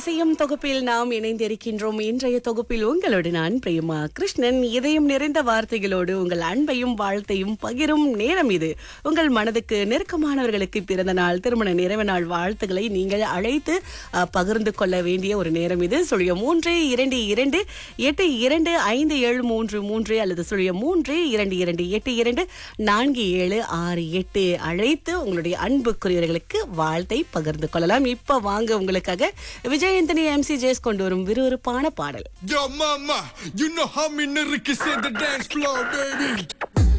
இசையும் தொகுப்பில் நாம் இணைந்திருக்கின்றோம் இன்றைய தொகுப்பில் உங்களோடு நான் பிரேமா கிருஷ்ணன் இதயம் நிறைந்த வார்த்தைகளோடு உங்கள் அன்பையும் வாழ்த்தையும் பகிரும் நேரம் இது உங்கள் மனதுக்கு நெருக்கமானவர்களுக்கு பிறந்த நாள் திருமண நிறைவு நாள் வாழ்த்துக்களை நீங்கள் அழைத்து அஹ், பகிர்ந்து கொள்ள வேண்டிய ஒரு நேரம் இது சுழிய மூன்று இரண்டு இரண்டு எட்டு இரண்டு ஐந்து ஏழு மூன்று மூன்று அல்லது சுழிய மூன்று இரண்டு இரண்டு எட்டு இரண்டு நான்கு ஏழு ஆறு எட்டு அழைத்து உங்களுடைய அன்புக்குரியவர்களுக்கு வாழ்த்தை பகிர்ந்து கொள்ளலாம் இப்ப வாங்க உங்களுக்காக விஜயந்தனி எம்சி ஜேஸ் கொண்டு வரும் விறுவிறுப்பான பாடல் Yo, mama, you know how me nigga can set the dance floor, baby.